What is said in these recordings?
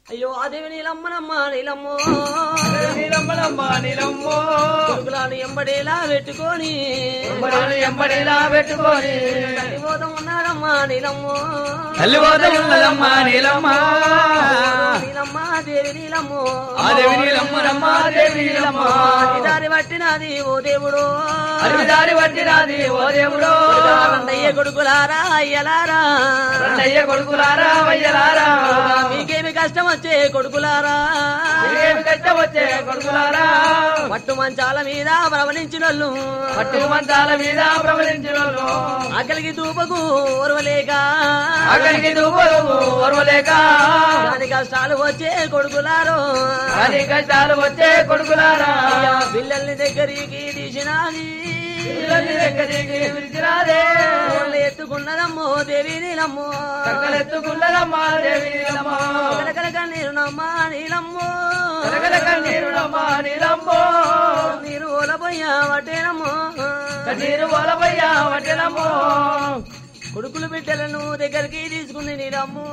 అయ్యో అదేవి నీలమ్మనమ్మ నీలమ్మో నీలమ్మలమ్మ నీలమ్మో కొడుకులాను ఎంబడేలా పెట్టుకొని ఎంబడాలు ఎంబడేలా పెట్టుకొని కలిపోతం ఉన్నారమ్మా నీలమ్మో తల్లిపోత ఉన్నదమ్మ నీలమ్మ నీలమ్మ దేవి నీలమ్మో ఆ దేవి నీలమ్మనమ్మ దేవి నీలమ్మ దారి పట్టినది ఓ దేవుడు అరిదారి వట్టినాది ఓ దేవుడు రండయ్య కొడుకులారా అయ్యలారా రండయ్య కొడుకులారా వయ్యలారా మీకేమి కష్టం వచ్చే కొడుకులారా ఏమి కష్టం వచ్చే కొడుకులారా పట్టు మంచాల మీద ప్రవలించినోళ్ళు పట్టు మంచాల మీద ప్రవహించిన ఆకలికి దూపకు ఓర్వలేక అక్కడికి దువ్వలు ఓర్వలేక దాని కష్టాలు వచ్చే కొడుకులారు అది కష్టాలు వచ్చే కొడుకులారా పిల్లల్ని దగ్గరికి తీసినాది పిల్లల్ని దగ్గరికి పిలిచిరాదే ఓళ్ళు ఎత్తుకున్నదమ్మో దేవి నీలమ్మో కక్కలెత్తుకున్నదమ్మా దేవి నీలమ్మ కలకల కన్నీరు నమ్మా నీలమ్మో కలకల కన్నీరులమ్మా నీలమ్మో నీరు ఓలపోయా వటేనమ్మో కన్నీరు వలపయ్యా వట్టెనమ్మో కొడుకులు బిడ్డలను దగ్గరికి తీసుకుంది నీలమ్మో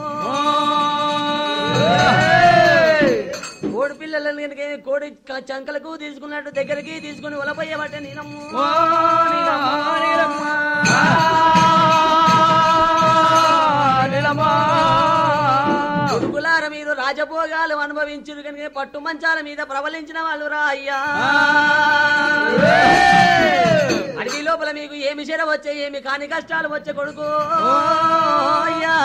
కోడి పిల్లలను కనుక కోడి క- చంకలకు తీసుకున్నట్టు దగ్గరికి తీసుకుని ఒలపోయే బట్టే నీలమ్మో ఓ నీలమ్మ నీలమ్మ కొడుకులార మీరు రాజభోగాలు అనుభవించురు కనుక పట్టు మంచాల మీద ప్రబలించిన వాళ్ళు రా అయ్యా అడవి లోపల మీకు ఏమి చెర వచ్చే ఏమి కాని కష్టాలు వచ్చే కొడుకు అయ్యా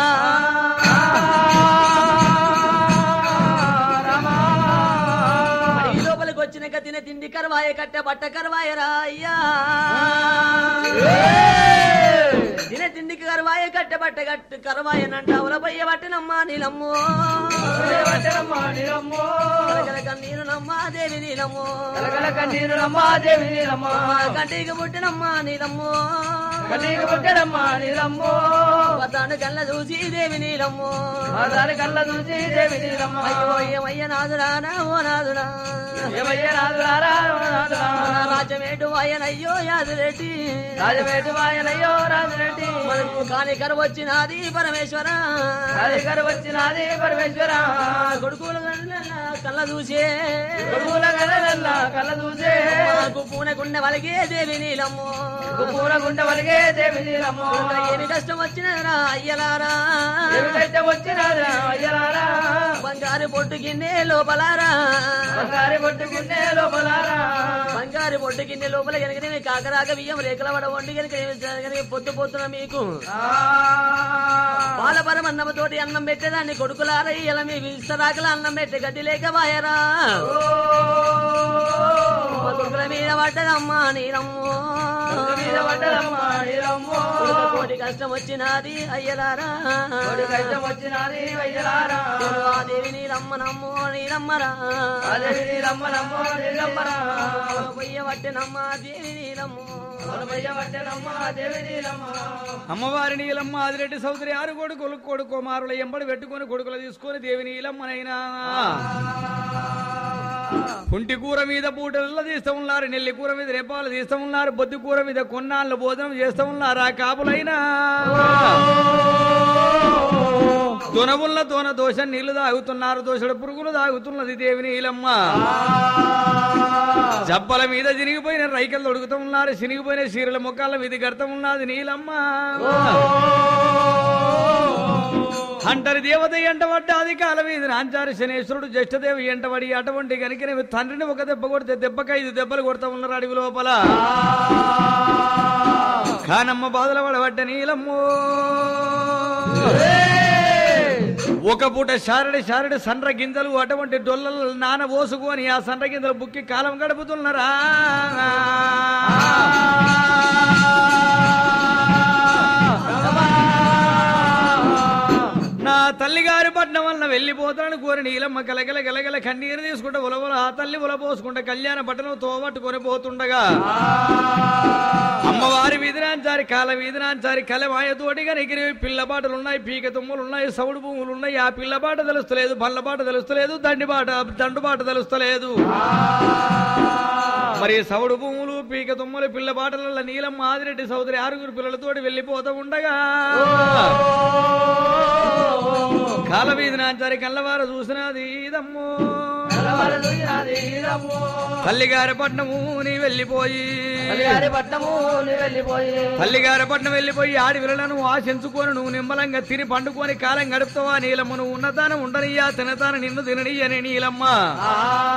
అడవి లోపలికి వచ్చినాక తిన తిండి కరవాయ కట్ట బట్ట కరవాయ రా అయ్యా తిన తిండికి కరవాయ కట్ట బట్ట కట్టు కరవాయనంట ఉలపయ్య బట్టనమ్మా నీలమ్మో నీలమ్మో కలకల కన్నీరు నమ్మా దేవి నీలమ్మో కలకల కన్నీరులమ్మా దేవి నీలమ్మ కంటికి పుట్టినమ్మా నీలమ్మో కన్నీరు పుట్టడమ్మా నీలమ్మో పతాను కళ్ళ చూసి దేవి నీలమ్మో మా దాని కళ్ళ చూసి దేవి నీలమ్మ అయ్యో ఏమయ్య నాదురానా ఓ నాదురా ఏమయ్య నాదులారా నాదులా నా రాజమేటు అయ్యనయ్యో యాదురెడ్డి రాజవేటు మాయనయ్యో రాజరెడ్డి మనకు కాని కరు వచ్చినది పరమేశ్వర రాజగారు వచ్చినది పరమేశ్వర కొడుకులు కళ్ళ చూసే కొడుకుల గలనల్ల కళ్ళ చూసే మాకు పూనకుండ వలిగే దేవి నీలమ్మో పూల గుండ వలిగే దేవి నీలమ్మ ఏమి కష్టం వచ్చినరా అయ్యలారా ఏమిటైతే వచ్చినది అయ్యలారా బంగారు పొట్టు గిన్నె లోపలారా బంగారి పట్టుకునే లోపలారా బంగారు పొట్టు గిన్నె లోపల కనుక కాకరాక బియ్యం రేకల వడ వండి కనుక పొద్దు పొద్దున మీకు బాలపరమన్నమతోటి అన్నం పెట్టేదాన్ని కొడుకులారా ఇలా మీ విస్తరాకల అన్నం పెట్టే గతి లేక బాయరా మా కొడుకుల మీద పడ్డదమ్మా నీరమ్మో మీద పడ్డదమ్మా నీలమ్మో కోటి కష్టం వచ్చినది అయ్యలారా కోడి కష్టం వచ్చినది అయ్యలారా దేవి నీరమ్మ నమ్మో నీరమ్మరా అదేవి నీలమ్మ నమ్మో నీలమ్మరా పొయ్య పట్టినమ్మా దేవి నీరమ్మో పొలమయ్య పట్టెనమ్మ దేవి నీలమ్మ అమ్మవారి నీలమ్మ ఆదిరెడ్డి సౌదరి ఆరు కొడుకులు కొడుకు కుమారుల ఎంబడి పెట్టుకొని కొడుకులు తీసుకొని దేవి నీలమ్మనైనా పుంటి కూర మీద పూటల్లో తీస్తూ ఉన్నారు నెల్లి కూర మీద రేపాలు తీస్తూ ఉన్నారు బొద్దు కూర మీద కొన్నాళ్ళు భోజనం చేస్తూ ఉన్నారు ఆ కాపులైనా దొనవుల్ల దోన దోష నీళ్లు తాగుతున్నారు దోషడు పురుగులు తాగుతున్నది దేవి నీలమ్మ జబ్బల మీద చినిగిపోయిన రైకలు తొడుగుతూ ఉన్నారు చినిగిపోయిన చీరల ముఖాల మీద గడతా ఉన్నది నీలమ్మ అంటరి దేవత ఎంటబడ్డ అది కాల మీద నాంచారి శనేశ్వరుడు జ్యేష్ఠదేవి ఎంటబడి అటువంటి కనుక తండ్రిని ఒక దెబ్బ కొడితే దెబ్బకి ఐదు దెబ్బలు కొడతా ఉన్నారు అడవి లోపల కానమ్మ బాధల పడబడ్డ నీలమ్మో ఒక పూట శారడి శారడి సండ్ర గింజలు అటువంటి డొల్లలు నాన పోసుకొని ఆ సండ్ర గింజలు బుక్కి కాలం గడుపుతున్నారా నా తల్లిగారి పట్నం వల్ల వెళ్ళిపోతాను కోరి నీలమ్మ గలగల గలగల కన్నీరు తీసుకుంటే ఉలవల ఆ తల్లి ఉల పోసుకుంటే కళ్యాణ పట్టణం తోబట్టుకొని పోతుండగా అమ్మవారి వీధినాంచారి కాల వీధినాంచారి కలమాయతోటి ఎగిరి పిల్లబాటలు ఉన్నాయి పీక తుమ్మలు ఉన్నాయి సౌడు భూములు ఉన్నాయి ఆ పిల్లబాట తెలుస్తలేదు బల్లబాట తెలుస్తలేదు దండిబాట దండుబాట తెలుస్తలేదు మరి సౌడు భూములు పీక తుమ్మలు పిల్లబాటల నీలమ్మ ఆదిరెడ్డి సోదరి ఆరుగురు పిల్లలతోటి వెళ్ళిపోతూ ఉండగా కాల వీధి నాంచారి కళ్ళవారు చూసినది ఇదమ్మో తెల్లవారు చూసినది ఇదమ్మో. తల్లిగారి పట్నము నీ వెళ్ళిపోయి తల్లిగారి పట్నము నీ వెళ్ళిపోయి తల్లిగారి పట్నం వెళ్ళిపోయి ఆడి విరలను ఆశించుకొని నువ్వు నిమ్మలంగా తిని పండుకొని కాలం గడుపుతావా నీలమ్మ నువ్వు ఉన్నతానం ఉండనియ్యా తినతాన నిన్ను తిననియ్యని నీలమ్మ ఆ.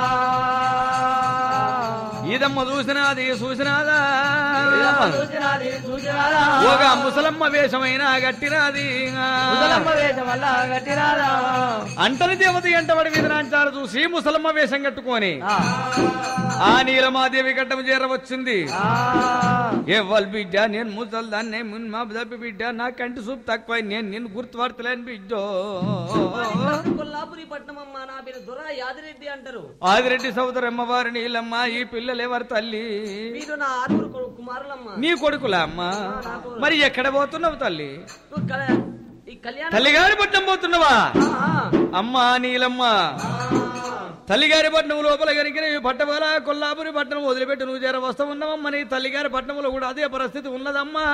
ఈదమ్మ చూసినాది చూసినాదా ఇదమ్మ చూసినది చూసినాదా ఒక ముసలమ్మ వేషమైన గట్టినాది ముసలమ్మ వేషం వల్ల గట్టినాదా అంటని దేవత ఎంటబడి విధనాంచారు చూసి ముసలమ్మ వేషం కట్టుకొని ఆ. ఆ నీలమాదేవి గడ్డం చేరవచ్చింది ఆ. ఎవ్వరు బిడ్డ నేను ముసల్దాన్నే మున్ మా దప్పి బిడ్డ నా కంటి చూపు తక్కువ నేను నిన్ను గుర్తుపడతలేను బిడ్డో కొల్లాపురి పట్నం అమ్మ నా పేరు దొర యాదిరెడ్డి అంటారు ఆదిరెడ్డి సోదరమ్మ వారి నీలమ్మ ఈ పిల్లలు ఎవరు తల్లి మీరు నా ఆరుగురు కొ- కుమారులమ్మ నీ కొడుకులా అమ్మ మరి ఎక్కడ పోతున్నావు తల్లి నువ్వు కల- ఈ కళ్యాణ తల్లిగారి పట్నం పోతున్నావా ఆ, అమ్మా నీలమ్మ తల్లిగారి పట్నం లోపల కనుక పట్టబల కొల్లాపురి పట్నం వదిలిపెట్టి నువ్వు చేర వస్తా ఉన్నావమ్మా నీ తల్లిగారి పట్నంలో కూడా అదే పరిస్థితి ఉన్నదమ్మా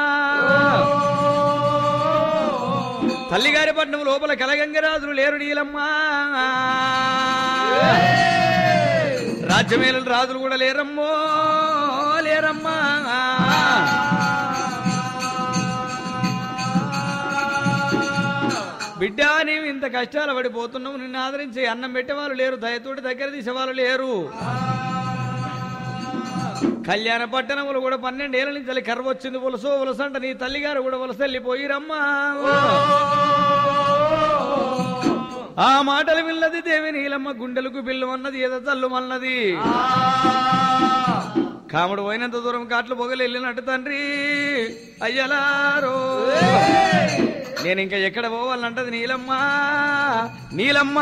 తల్లిగారి పట్నం లోపల కలగంగరాజులు లేరు నీలమ్మా రాజ్యమేలు రాజులు కూడా లేరమ్మో లేరమ్మా బిడ్డ నీవు ఇంత కష్టాలు పడిపోతున్నావు నిన్ను ఆదరించి అన్నం పెట్టేవాళ్ళు లేరు దయతోటి దగ్గర తీసేవాళ్ళు లేరు కళ్యాణ పట్టణములు కూడా పన్నెండేళ్ల నుంచి అలా కర్ర వచ్చింది వలసో వలసంట నీ తల్లిగారు కూడా వలస వెళ్ళిపోయిరమ్మా ఆ మాటలు విన్నది దేవి నీలమ్మ గుండెలకు బిల్లు అన్నది ఏదో తల్లు అన్నది కాముడు పోయినంత దూరం కాట్లు పొగలు వెళ్ళినట్టు తండ్రి అయ్యలారో నేను ఇంకా ఎక్కడ పోవాలంటది నీలమ్మ నీలమ్మ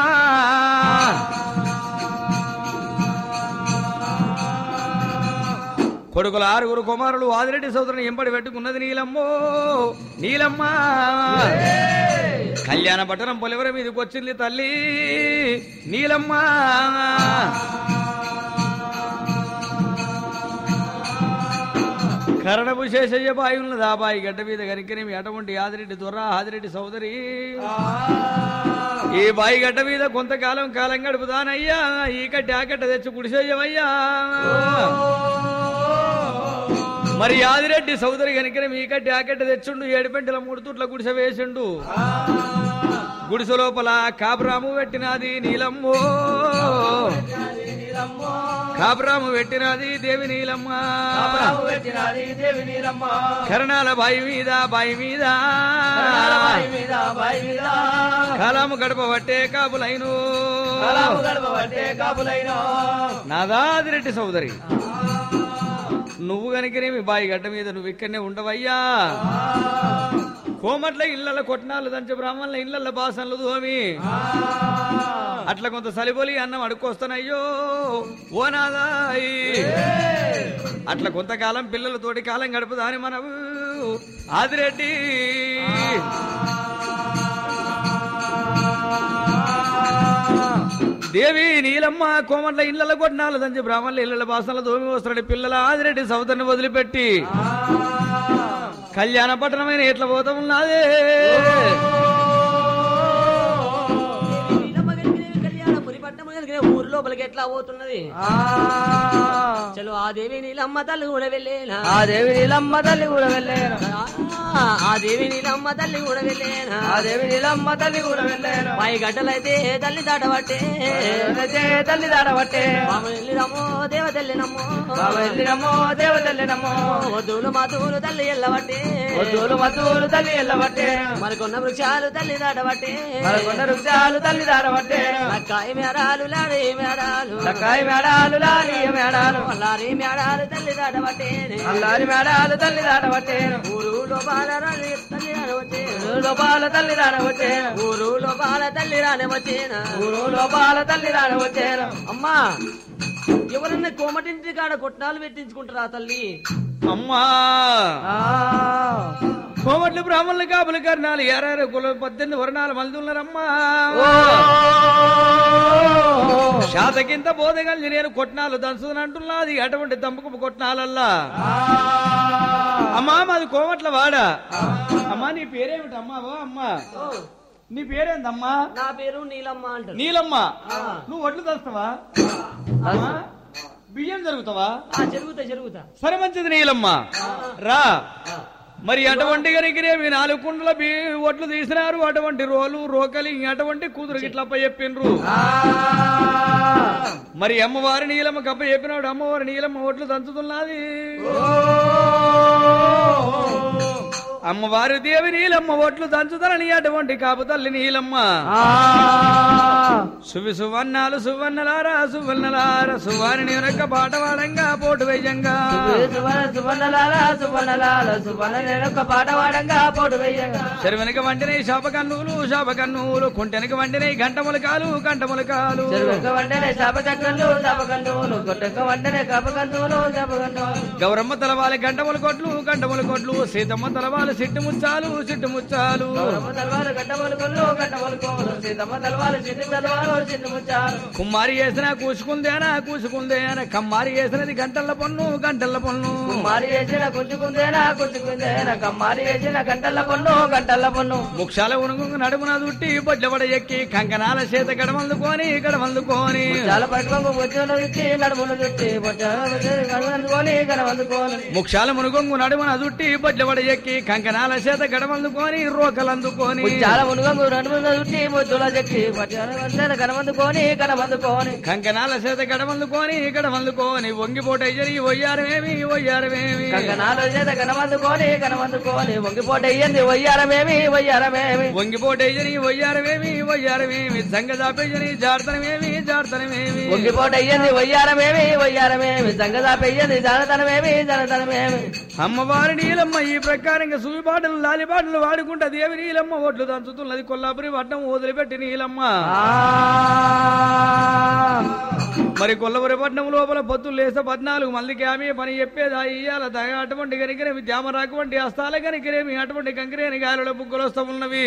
కొడుకుల ఆరుగురు కుమారులు ఆదిరెడ్డి సోదరుని ఎంబడి పెట్టుకున్నది నీలమ్మో నీలమ్మ కళ్యాణ పట్టణం పొలివర మీదకి వచ్చింది తల్లి నీలమ్మ కరణపు శేషయ్య బాయి ఉన్నది ఆ బాయి గడ్డ మీద కనుకనేమి అటువంటి ఆదిరెడ్డి దొర ఆదిరెడ్డి సోదరి ఈ బాయి గడ్డ మీద కొంతకాలం కాలం గడుపుతానయ్యా ఈ కట్టి ఆ కట్ట తెచ్చి గుడిసేయమయ్యా మరి ఆదిరెడ్డి సోదరి కనుకనే మీ కట్టి ఆ కట్ట తెచ్చుండు ఏడు పెంటల మూడు తుట్ల గుడిసె వేసిండు గుడిసె లోపల కాపురాము పెట్టినది నీలమ్మో కాపురాము పెట్టినది దేవి నీలమ్మ రాము పెట్టినది దేవి నీలమ్మ కరణాల బాయి మీద బాయి మీద బాయి మీద బాయి మీద కాలాము గడప పట్టే కాపులైను కలాము గడప పట్టే కాపులైన నాదాదిరెడ్డి సోదరి నువ్వు కనుకనేమి బాయి గడ్డ మీద నువ్వు ఇక్కడనే ఉండవయ్యా కోమట్ల ఇళ్ళ కొట్నాలు దంచ బ్రాహ్మణుల ఇళ్ళ బాసనలు దోమి అట్లా కొంత సలిబొలి అన్నం అడుక్కొస్తానయ్యో ఓ నాదాయి అట్లా కొంతకాలం పిల్లలతోటి కాలం గడుపుదాని మనవు ఆదిరెడ్డి దేవి నీలమ్మ కోమట్ల ఇళ్ళ కొట్నాలు దంచి బ్రాహ్మణుల ఇళ్ళ బాసనలు దోమి వస్తాడు పిల్లల ఆదిరెడ్డి సౌతన్ని వదిలిపెట్టి కళ్యాణ పట్టణమైన ఎట్లా పోతా ఉన్నదే నీలమ్మ గెలిగినవి కళ్యాణపురి పట్నం గెలిగిన ఊరు లోపలికి ఎట్లా పోతున్నది చలో ఆ దేవి నీలమ్మ తల్లి కూడా వెళ్ళేనా ఆ దేవి నీలమ్మ తల్లి కూడా వెళ్ళాను ఆ, ఆ దేవి నీలమ్మ తల్లి కూడా వెళ్ళేనా ఆ దేవి నీలమ్మ తల్లి కూడా వెళ్ళాను పై గడ్డలైతే తల్లి దాటబట్టే తల్లి దాడబట్టే మామ వెళ్ళినమ్మో దేవ తల్లినమ్మో బాబా వెళ్ళినమ్మో దేవ తల్లినమ్మో వధువులు మాతువులు తల్లి ఎల్లబట్టే వద్దులు మధువులు తల్లి ఎల్లబట్టే మరికొన్న వృక్షాలు తల్లి దాటబట్టే మరకొండ వృక్షాలు తల్లి దాడబట్టే నక్కాయి మేడాలు లాడే మేడాలు చక్కాయి మేడాలు లాలి మేడాలు లారీ మేడాలు తల్లి దాటబట్టే అల్లారి మేడాలు తల్లి దాడబట్టే ఊరులో బాల రాని తల్లి రానవచ్చే లోపాల తల్లి దాడబట్టే ఊరులో బాల తల్లి రానవచ్చేనా ఊరు లోపాల తల్లి దాడబట్టే అమ్మా ఎవరన్నా కోమటింటి కాడ కొట్టాలు పెట్టించుకుంటారా తల్లి అమ్మా కోమట్లు బ్రాహ్మణులు కాపులు కర్ణాలు ఎరారు కుల పద్దెనిమిది వర్ణాలు మంది ఉన్నారమ్మా శాతకింత బోధగల్ని నేను కొట్నాలు దంచుదని అంటున్నది అటువంటి దంపకపు కొట్నాలల్లా అమ్మా మాది కోమట్ల వాడ అమ్మా నీ పేరేమిటి అమ్మావా అమ్మా నీ పేరేందమ్మా నా పేరు నీలమ్మ అంటారు నీలమ్మ ఆ. నువ్వు ఒట్లు తెస్తావా అమ్మా, బియ్యం జరుగుతావా ఆ, జరుగుతా జరుగుతా సరే మంచిది నీలమ్మ రా ఆ. మరి అటువంటి గనికిరేమి నాలుగు కుండల బి ఒట్లు తీసినారు అటువంటి రోలు రోకలి అటువంటి కూతురు గిట్లప్ప చెప్పిండ్రు మరి అమ్మవారి నీలమ్మ కప్ప చెప్పినాడు అమ్మవారి నీలమ్మ ఒట్లు దంచుతున్నది అమ్మవారి దేవి నీలమ్మ ఒట్లు దంచుతలని అటువంటి కాపు తల్లి నీలమ్మ సువి సువర్ణాలు సువర్ణలారా సువర్ణలారా సువారిని వెనక పాట వాడంగా పోటు వెయ్యంగా సువన సువనలాల సువనలాల సువన నేనొక పాట వాడంగా పోటు వెయ్యగా చెరు వెనక వంటినై శాపకన్నులు శాపకన్నులు కుంటెనక వంటినై గంట ములకాలు గంట ములకాలు చెరువెక్క వంటనే శాపకన్నులు శాపకన్నులు కొట్టెక్క వంటనే కపకన్నులు శాపకన్నులు గౌరమ్మ తలవాలి గంటముల కొట్లు గంటముల కొట్లు సీతమ్మ తలవాలి సిట్టు ముచ్చాలు సిట్టు ముచ్చాలు గౌరమ్మ తలవారు గడ్డమలు కొల్లు గడ్డమలు కోలు సీతమ్మ తలవారు చిన్ని తలవారు చిన్ని ముచ్చారు కుమ్మారి వేసిన కూసుకుందేనా కూసుకుందేనా కమ్మారి వేసినది గంటల పొన్ను గంటల పొన్ను కుమ్మారి వేసిన కుంచుకుందేనా కుంచుకుందేనా కమ్మారి వేసిన గంటల పొన్ను గంటల పొన్ను ముక్షాల ఉనుగు నడుమున దుట్టి బొడ్లబడ ఎక్కి కంకణాల చేత గడమందుకొని గడమందుకొని చాలా పట్టుకోకు బొచ్చును చుట్టి నడుమును చుట్టి బొచ్చును కనుగొని కనవందుకోను ముక్షాల మునుగొంగు నడుమున దుట్టి బొడ్లబడ ఎక్కి కంకణాల చేత గడమందుకొని రోకలందుకొని చాలా మునుగంగు నడుమును చుట్టి బొచ్చుల చెక్కి బొచ్చును కనవందుకోని కనవందుకోని కంకణాల చేత గడమందుకొని గడమందుకొని వంగిపోట జరిగి ఒయ్యారమేమి ఒయ్యారమేమి కంకణాలు చేత కనవందుకోని కనవందుకోని వంగిపోట అయ్యింది వయ్యారమేమి వయ్యారమేమి వంగిపోట జరిగి ఒయ్యారమేమి ఒయ్యారమేమి సంగ జాపేజని జాడతనమేమి జాడతనమేమి వంగిపోట అయ్యింది వయ్యారమేమి వయ్యారమేమి సంగదాపెయ్యింది జనతనమేమి జనతనమేమి అమ్మవారి నీలమ్మ ఈ ప్రకారంగా సువిపాటలు లాలిపాటలు వాడుకుంటా దేవి నీలమ్మ ఓట్లు దంచుతున్నది కొల్లాపురి పట్నం వదిలిపెట్టి నీలమ్మ మరి కొల్లపురి పట్నం లోపల పొత్తులు లేస్తే పద్నాలుగు మందికి ఆమె పని చెప్పేది ఇయ్యాల తగ అటువంటి కనికరేమి ధ్యామ రాటువంటి హస్తాల కనికరేమి అటువంటి కంకరేని గాలిలో బుగ్గలు వస్తూ ఉన్నవి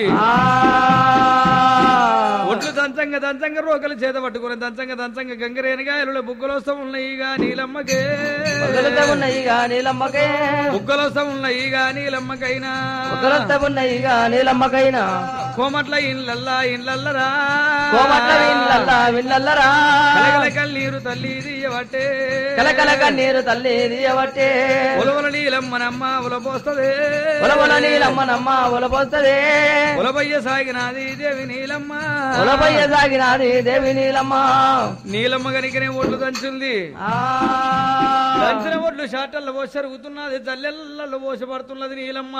ఒట్లు దంచంగా దంచంగా రోకలు చేత పట్టుకుని దంచంగా దంచంగా గంగరేని గాయలలో బుగ్గలు వస్తూ ఉన్నాయి ఇక నీలమ్మకే ఒకరితో ఉన్నయిగా నీలమ్మకే బుగ్గలు ఉన్నాయి ఇక నీలమ్మకైనా ఒకరితో ఉన్నయిగా నీలమ్మకైనా కోమట్ల ఇళ్ళల్లా ఇళ్ళల్లరా కోమట్ల విల్లల్లా విల్లల్లరా కలగల కన్నీరు తల్లి తీయబట్టే కలకల కన్నీరు తల్లి దియబట్టే ఉలవల నీలమ్మనమ్మ ఉలపోస్తదే ఉలవల నీలమ్మనమ్మ ఉలపోస్తదే ఉలబయ్య సాగినాది దేవి నీలమ్మ ఉలపయ్య సాగినాది దేవి నీలమ్మ నీలమ్మ కనుకనే ఒడ్లు దంచుంది ఆ దంచిన ఒడ్లు షాటల్లో పోసి జరుగుతున్నది జల్లెల్లలో పోసి పడుతున్నది నీలమ్మ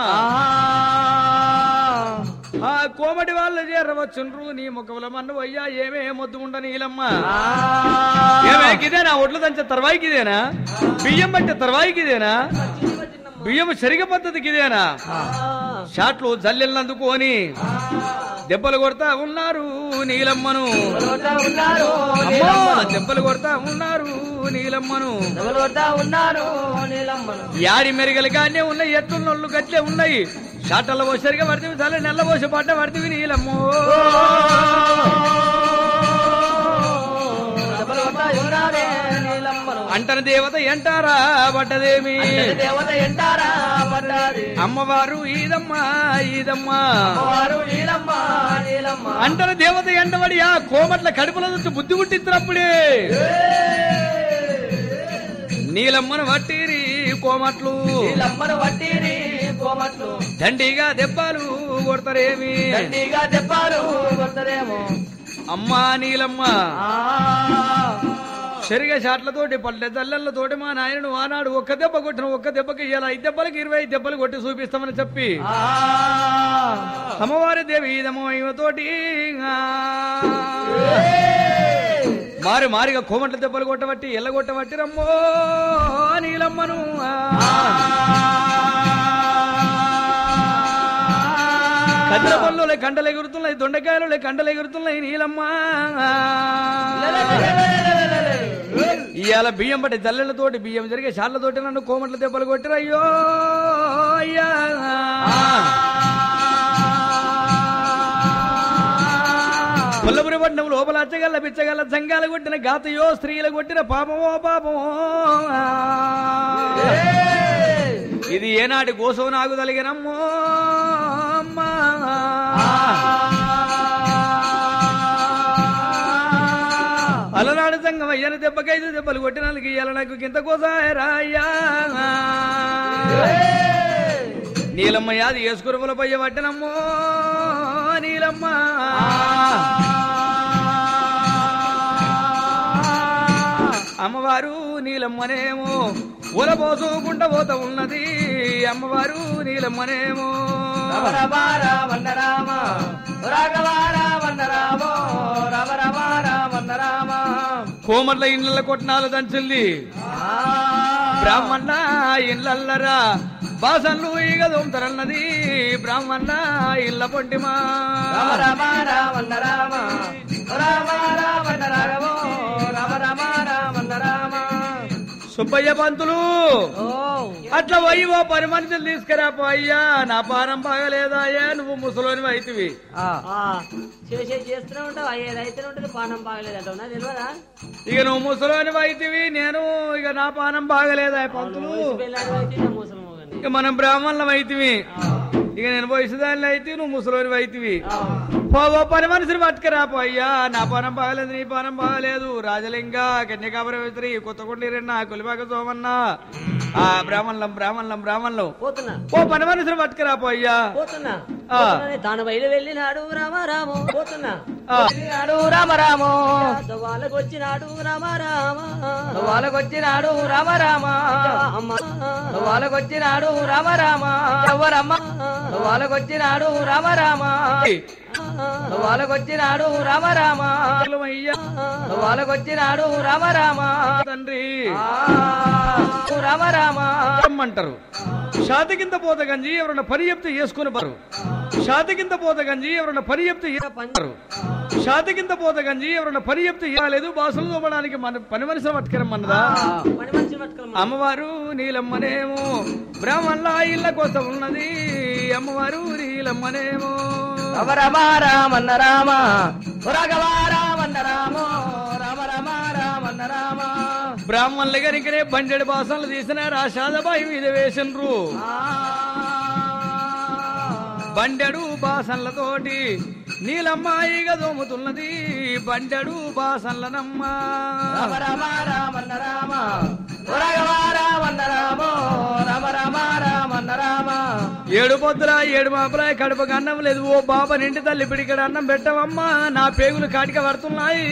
ఆ కోమటి వాళ్ళు చేరవచ్చుండ్రు నీ ముఖముల మన్ను అయ్యా ఏమే మొద్దు ఉండ నీలమ్మ ఏమే గిదేనా ఒడ్లు దంచే తర్వాయికి ఇదేనా బియ్యం పట్టే తర్వాయికి ఇదేనా బియ్యం సరిగ పద్ధతికి ఇదేనా షాట్లు జల్లెళ్ళందుకొని దెబ్బలు కొడతా ఉన్నారు నీలమ్మను కొడతా ఉన్నారు అమ్మా దెబ్బలు కొడతా ఉన్నారు నీలమ్మను ఎవరు కొడతా ఉన్నారు నీలమ్మను యాడి మెరుగలు కానీ ఉన్నాయి ఎత్తున్నోళ్ళు గట్లే ఉన్నాయి షాటల్లో పోసరిగా పడితే చాలా నెల్ల పోసి పడ్డ పడితే నీలమ్మో ఎవరు కొడతా ఉన్నారే నీలమ్మను అంటన దేవత ఎంటారా పడ్డదేమి దేవత ఎంటారా పడ్డాది అమ్మవారు ఈదమ్మా ఈదమ్మా వారు నీలమ్మ నీలమ్మ అంటన దేవత ఎంటబడి ఆ కోమట్ల కడుపుల నుంచి బుద్ధి పుట్టించినప్పుడే నీలమ్మను వట్టిరి కోమట్లు నీలమ్మను వట్టిరి కోమట్లు దండిగా దెబ్బలు కొడతారేమి దండిగా చెప్పారు కొడతారేమో అమ్మా నీలమ్మ ఆ సరిగా షాట్లతోటి పల్లె జల్లెళ్లతోటి మా నాయనను ఆనాడు ఒక్క దెబ్బ కొట్టిన ఒక్క దెబ్బకి ఇలా ఐదు దెబ్బలకి ఇరవై ఐదు దెబ్బలు కొట్టి చూపిస్తామని చెప్పి ఆ అమ్మవారి దేవి ఈదమతోటి మారి మారిగా కోమట్ల దెబ్బలు కొట్టబట్టి ఎల్ల కొట్టబట్టి రమ్మో నీలమ్మను కండల పళ్ళు కండలు ఎగురుతున్నాయి దొండకాయలు కండలు ఎగురుతున్నాయి నీలమ్మ ఇవాళ బియ్యం పట్టి జల్లెళ్ళతోటి బియ్యం జరిగే షాళ్ళతోటి నన్ను కోమట్ల దెబ్బలు కొట్టిరు అయ్యో అయ్యా కొల్లపురి పట్నం లోపల అచ్చగల్ల పిచ్చగల్ల జంగాల కొట్టిన గాతయో స్త్రీలు కొట్టిన పాపమో పాపమో ఇది ఏనాటి కోసం నాకు తలిగినమ్మో అమ్మా అలనాడు సంగం అయ్యని దెబ్బకైదు దెబ్బలు కొట్టినందుకు ఇయ్యాల నాకు గింత కోసాయరా అయ్యా నీలమ్మ యాది ఏసుకురుముల పయ్య పట్టినమ్మో నీలమ్మ అమ్మవారు నీలమ్మనేమో ఉలబోసుకుంట పోత ఉన్నది అమ్మవారు నీలమ్మనేమో రమ రమ రామన్న రామ రాఘవ రామన్న రామో రమ రమ రామన్న రామ కోమర్ల ఇండ్ల కొట్నాలు దంచుల్ది బ్రాహ్మణ ఇళ్ళల్లరా బాసన్లు ఈగ దొంతరన్నది బ్రాహ్మణ ఇళ్ళ పొంటిమా రమ రమ రామన్న రామ రామ రామన్న రాఘవో రమ రమ రామన్న రామ సుబ్బయ్య పంతులు ఓ అట్లా పోయి ఓ పని మనుషులు తీసుకురా అయ్యా నా పానం బాగలేదా అయ్యా నువ్వు ముసలోని అయితివి ఆ. ఆ, చేసే చేస్తూనే ఉంటావు అయ్యేది అయితేనే ఉంటుంది పానం బాగలేదంటావు నాకు తెలియదా ఇక నువ్వు ముసలోని అయితివి నేను ఇక నా పానం బాగలేదా పంతులు వయసు పెళ్ళాడు అయితే ఇక ముసలి మోగని. ఇక మనం బ్రాహ్మణులం అయితివి ఇక నేను వయసుదాన్ని అయితే నువ్వు ముసలోని అయితివి పో ఓ పని మనుషులు పట్టుకురా అయ్యా నా పానం బాగలేదు నీ పానం బాగలేదు రాజలింగ కన్యకాపరమేశ్వరి కొత్తకొండీరన్న కొలిపాక సోమన్న ఆ బ్రాహ్మణులం బ్రాహ్మణులం బ్రాహ్మణులం పోతున్నా ఓ పని మనుషులు పట్టుకురా అయ్యా పోతున్నా ఆ. పోతున్నానే, తాను బయలు వెళ్ళినాడు రామ రాము పోతున్నా ఆ, వచ్చినాడు రామ రామో వాళ్ళకు వచ్చినాడు రామ రామ వాళ్ళకొచ్చినాడు రామ రామ అమ్మ వాళ్ళకొచ్చినాడు రామ రామ ఎవరమ్మ వాళ్ళకొచ్చినాడు రామ రామ వాళ్ళకొచ్చినాడు రామ రామ అయ్యా వాళ్ళకొచ్చినాడు రామ రామ తండ్రి ఆ, రామ రామ అంటారు షాతి కింద పోత గంజి ఎవరన్నా పని చెప్తే చేసుకుని బరు షాతి కింద పోత గంజి ఎవరన్నా పని చెప్తే పంచరు షాతి కింద పోత గంజి ఎవరన్నా పని చెప్తే లేదు బాసులు తోమడానికి మన పని మనిషి పట్టుకెరమన్నదా పని మనిషి పట్టుకోమా అమ్మవారు నీలమ్మనేమో బ్రాహ్మణుల ఇళ్ళ కోసం ఉన్నది అమ్మవారు నీలమ్మనేమో రమ రమ రామన్న రామ రాఘవ రామన్న రామో రమ రమ రామన్న రామ బ్రాహ్మణుల గనికనే బండెడు బాసనలు తీసిన రాషాదబాయి మీద వేసినరు ఆ, బండెడు బాసన్లతోటి నీలమ్మాయిగా దోముతున్నది బండెడు బాసన్లనమ్మ రమ రమ రామన్న రామ రాఘవ రామన్న రామో రమ రమ రామన్న రామ ఏడు పొద్దుల ఏడు మాపుల కడుపుకి అన్నం లేదు ఓ బాబా నింటి తల్లి పిడికడ అన్నం పెట్టవమ్మా నా పేగులు కాటిక పడుతున్నాయి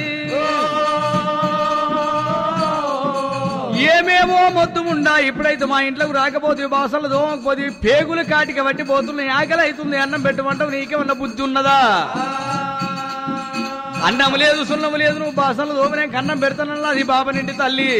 ఏమేమో మొత్తం ఉండా ఇప్పుడైతే మా ఇంట్లోకి రాకపోతే బాసలు దోమకపోతే పేగులు కాటిక పట్టి పోతున్నాయి ఆకలి అవుతుంది అన్నం పెట్టమంటావు నీకేమన్నా బుద్ధి ఉన్నదా అన్నం లేదు సున్నం లేదు నువ్వు బాసలు దోమనే కన్నం పెడతానన్నా అది బాబా నింటి తల్లి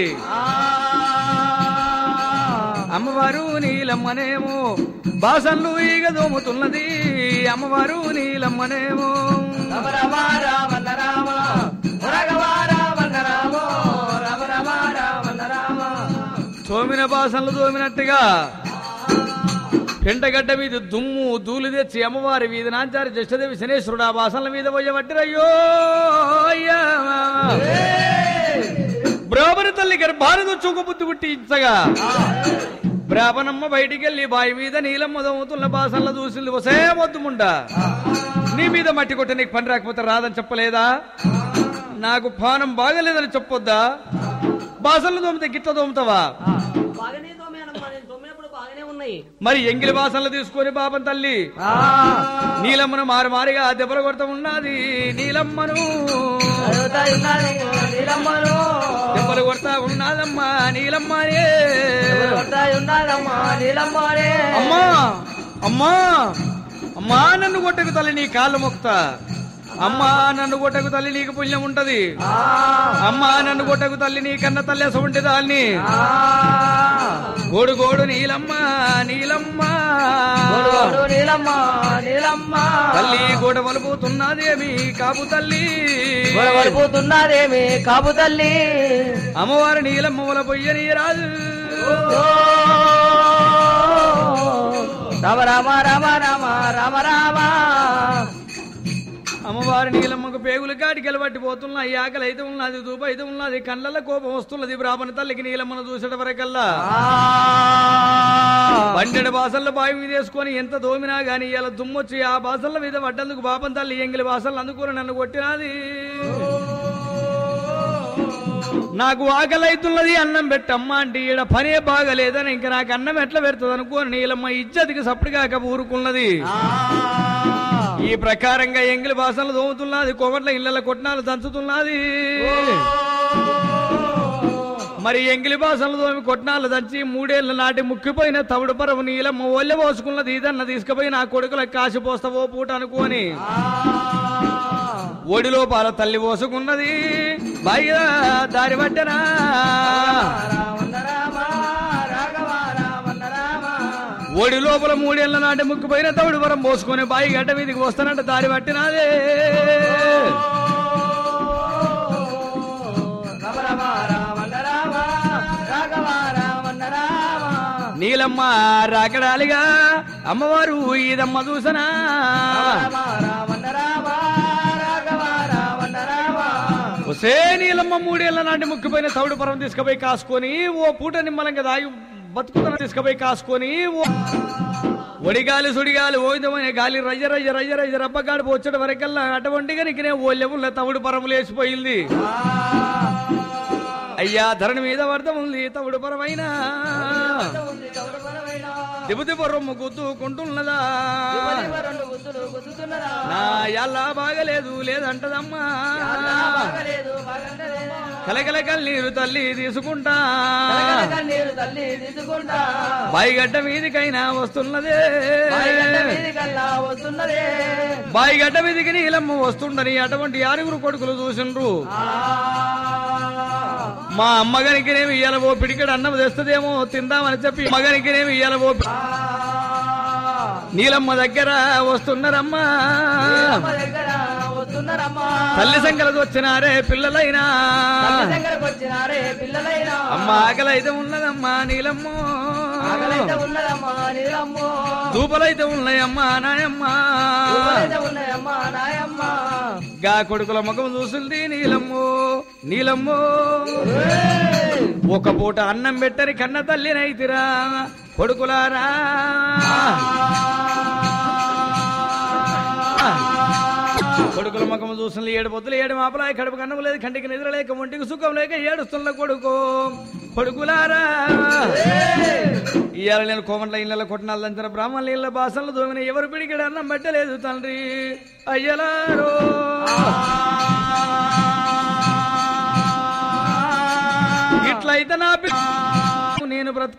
అమ్మవారు నీలమ్మనేమో బాసన్లు ఈగ దోముతున్నది అమ్మవారు నీలమ్మనేమో రమ రమ రామన్న రామ రాఘవ రామన్న రామో రమ రమ రామన్న రామ తోమిన బాసన్లు తోమినట్టుగా పెంటగడ్డ మీద దుమ్ము ధూళి తెచ్చి అమ్మవారి వీధి నాంచారి జష్టదేవి శనేశ్వరుడు ఆ బాసన్ల మీద పోయబట్టిరయ్యో అయ్యా బ్రాహ్మణ తల్లి గర్భారదు చూకు బుద్ధి పుట్టి ఇచ్చగా బ్రాహ్మణమ్మ బయటికి వెళ్ళి బావి మీద నీలమ్మ దోముతున్న బాసన్ల చూసింది వసే మొద్దుముండ నీ మీద మట్టి కొట్టి నీకు పని రాకపోతే రాదని చెప్పలేదా నాకు పానం బాగలేదని చెప్పొద్దా బాసన్లు దోమితే గిట్ల దోముతావా బాగానే తోమేనమ్మా నేను తోమినప్పుడు బాగానే ఉన్నాయి మరి ఎంగిలి బాసనలు తీసుకొని పాపం తల్లి ఆ, నీలమ్మను మారు మారిగా దెబ్బలు కొడతా ఉన్నది నీలమ్మను అడుగుతా ఉన్నది నీలమ్మను దెబ్బలు కొడతా ఉన్నదమ్మా నీలమ్మనే కొడతా ఉన్నదమ్మా నీలమ్మనే అమ్మా అమ్మా అమ్మా నన్ను కొట్టకు తల్లి నీ కాళ్ళు మొక్తా అమ్మా నన్ను కొట్టకు తల్లి నీకు పుణ్యం ఉంటది ఆ, అమ్మా నన్ను కొట్టకు తల్లి నీ కన్న తల్లి అసవుంటే దాన్ని ఆ, గోడు గోడు నీలమ్మ నీలమ్మ గోడు గోడు నీలమ్మ నీలమ్మ తల్లి గోడ మలుపుతున్నదేమి కాపు తల్లి గొడవడిపోతున్నదేమి కాపు తల్లి అమ్మవారి నీలమ్మ వల పొయ్యని రాజు ఓ, రామ రామ రామ రామ రామ రామ అమ్మవారి నీలమ్మకు పేగులు కాటికి వెళ్ళబట్టి పోతున్నాయి ఆకలి అయితే ఉన్నది దూప అయితే ఉన్నది కళ్ళల్లో కోపం వస్తున్నది బ్రాహ్మణ తల్లికి నీలమ్మను చూసేట వరకల్లా ఆ, బండెడు బాసల్లో బావి మీద వేసుకొని ఎంత దోమినా గాని ఇలా దుమ్మొచ్చి ఆ బాసల్ల మీద పడ్డందుకు పాపం తల్లి ఎంగిలి బాసలు అందుకుని నన్ను కొట్టినది నాకు ఆకలి అవుతున్నది అన్నం పెట్టమ్మా అంటే ఈడ పనే బాగలేదని ఇంకా నాకు అన్నం ఎట్లా పెడుతుంది అనుకోని నీలమ్మ ఇజ్జతికి సప్పుడుగాక ఊరుకున్నది ఈ ప్రకారంగా ఎంగిలి భాషలు దోముతున్నది కోమట్ల ఇళ్ళ కొట్నాలు దంచుతున్నది మరి ఎంగిలి భాషలు దోమి కొట్నాలు దంచి మూడేళ్ల నాటి ముక్కిపోయిన తవుడు పరవు నీలమ్మ ఒళ్ళె పోసుకున్నది ఇదన్న తీసుకుపోయి నా కొడుకులకు కాసి పోస్తావో పూట అనుకోని ఒడిలో పాల తల్లి పోసుకున్నది బాయ్య దారి పట్టనా ఒడి లోపల మూడేళ్ల నాటి ముక్కిపోయిన తవుడు వరం పోసుకొని బాయి గడ్డ మీదికి వస్తానంట దారి పట్టినాదే నీలమ్మ రాకడాలిగా అమ్మవారు ఈదమ్మ చూసనా ఒసే నీలమ్మ మూడేళ్ల నాటి ముక్కిపోయిన తవుడు పరం తీసుకుపోయి కాసుకొని ఓ పూట నిమ్మలంగా దాగి బతుకుతున్న తీసుకుపోయి కాసుకొని ఓ ఒడిగాలి సుడిగాలి ఓయిదమైన గాలి రయ్య రయ్య రయ్య రయ్య రబ్బగాడి వచ్చేట వరకల్లా అటువంటిగా నీకునే ఓ లెవుల తవుడు పరం లేచిపోయింది అయ్యా ధరణి మీద వర్ధం ఉంది తవుడు పరమైన దిబుది రొమ్ము గుద్దుకుంటున్నదా నా ఎలా బాగలేదు లేదంటదమ్మా కలకల కన్నీరు తల్లి తీసుకుంటా నీరు తల్లి తీసుకుంటా బాయిగడ్డ మీదికైనా వస్తున్నదే కల్లా వస్తున్నదే బాయిగడ్డ మీదికి నీలమ్మ వస్తుండని అటువంటి ఆరుగురు కొడుకులు చూసిండ్రు మా అమ్మగారికినేమి ఇయ్యాల ఓ పిడికడు అన్నం తెస్తుందేమో తిందామని చెప్పి మగనికినేమి ఇయ్యాల ఓ పి- నీలమ్మ దగ్గర వస్తున్నారమ్మా అమ్మ దగ్గర వస్తున్నారమ్మా తల్లి సంగలకు వచ్చినారే పిల్లలైనా తల్లి దగ్గరకు వచ్చినారే పిల్లలైనా అమ్మ ఆకలి అయితే ఉన్నదమ్మా నీలమ్మ ఆకలైతే ఉన్నదమ్మా నీలమ్మో దూపలైతే ఉన్నాయమ్మా నాయమ్మా ఊరైతే ఉన్నాయమ్మా నాయమ్మ గా కొడుకుల ముఖం చూసింది నీలమ్ము నీలమ్ము ఒక పూట అన్నం పెట్టని కన్న తల్లినైతిరా కొడుకులారా కొడుకుల ముఖం చూసిన ఏడు పొద్దులు ఏడు మాపలాయ కడుపు కన్నం లేదు కంటికి నిద్ర లేక ఒంటికి సుఖం లేక ఏడుస్తున్న కొడుకు కొడుకులారా ఇవాళ నేను కోమట్ల ఇళ్ళ కొట్టినాలు దంచిన బ్రాహ్మణుల ఇళ్ళ భాషలు దోమిన ఎవరు పిడికిడ అన్నం పెట్టలేదు తండ్రి అయ్యలారో ఇట్లయితే నా పి- నేను బ్రతక